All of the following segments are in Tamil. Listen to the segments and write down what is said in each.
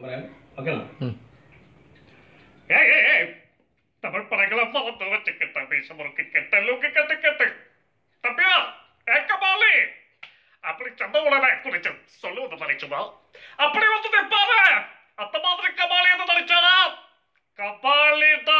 പറയാം ഓക്കെയാണോ ஏய் ஏய் ஏய் தமிழ் படங்களை மறந்து வச்சுக்கிட்ட பேச முறுக்கு கெட்ட லுக்கு கெட்டு கெட்டு தப்பியா ஏ கபாலி அப்படி சந்த உடனே குளிச்சு சொல்லுவது நினைச்சுமா அப்படி வந்து நிற்பாரு அந்த மாதிரி கபாலி என்று நினைச்சாரா கபாலிடா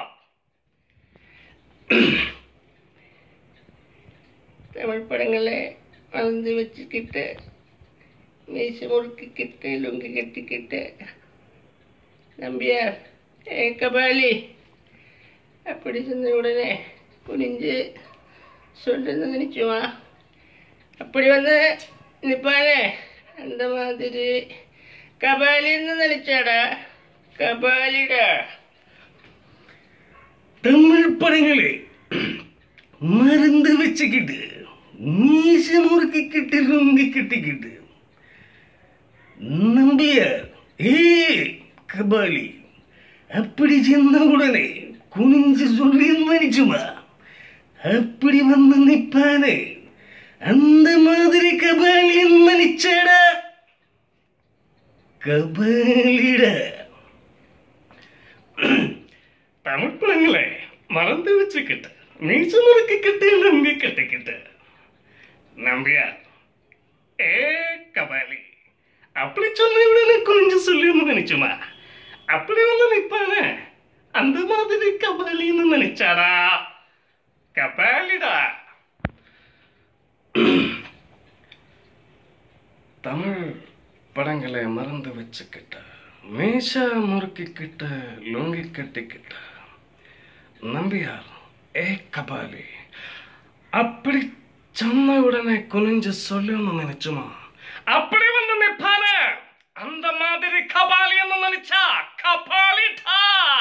தமிழ் படங்களை மறந்து வச்சுக்கிட்டு மீசை முறுக்கிக்கிட்டு லுங்கி கட்டிக்கிட்டு நம்பியார் ஏ கபாலி அப்படி சொன்ன உடனே குனிஞ்சு சொல்லுன்னு நினைச்சுமா அப்படி வந்து நிற்பானே அந்த மாதிரி கபாலின்னு நினைச்சாடா கபாலிடா தமிழ் படங்களே மருந்து வச்சுக்கிட்டு மீச முறுக்கிக்கிட்டு லுங்கி கட்டிக்கிட்டு நம்பியார் ஏ கபாலி அப்படி சென்ற உடனே குனிஞ்சு சொல்லி மறிச்சுமா அப்படி வந்து நிப்பானே அந்த மாதிரி கபாலியன் மனிச்சாடா கபாலிடா தமிழ் படங்களே மறந்து வச்சுக்கிட்டு மீச முறுக்கிக்கிட்டு நம்பி கட்டிக்கிட்டு நம்பியா ஏ கபாலி அப்படி சொன்ன உடனே கொஞ்சம் சொல்லி நினைச்சுமா அப்படி வந்து நிப்பானே அந்த மாதிரி கபாலின்னு நினைச்சாரா கபாலிடா தமிழ் படங்களை மறந்து வச்சுக்கிட்ட மீச முறுக்கிக்கிட்ட லுங்கி கட்டிக்கிட்ட நம்பியார் ஏ கபாலி அப்படி சொன்ன உடனே குனிஞ்சு சொல்லணும்னு நினைச்சுமா அப்படி வந்து நிப்பானே அந்த மாதிரி கபாலின்னு நினைச்சா கபாலிட்டா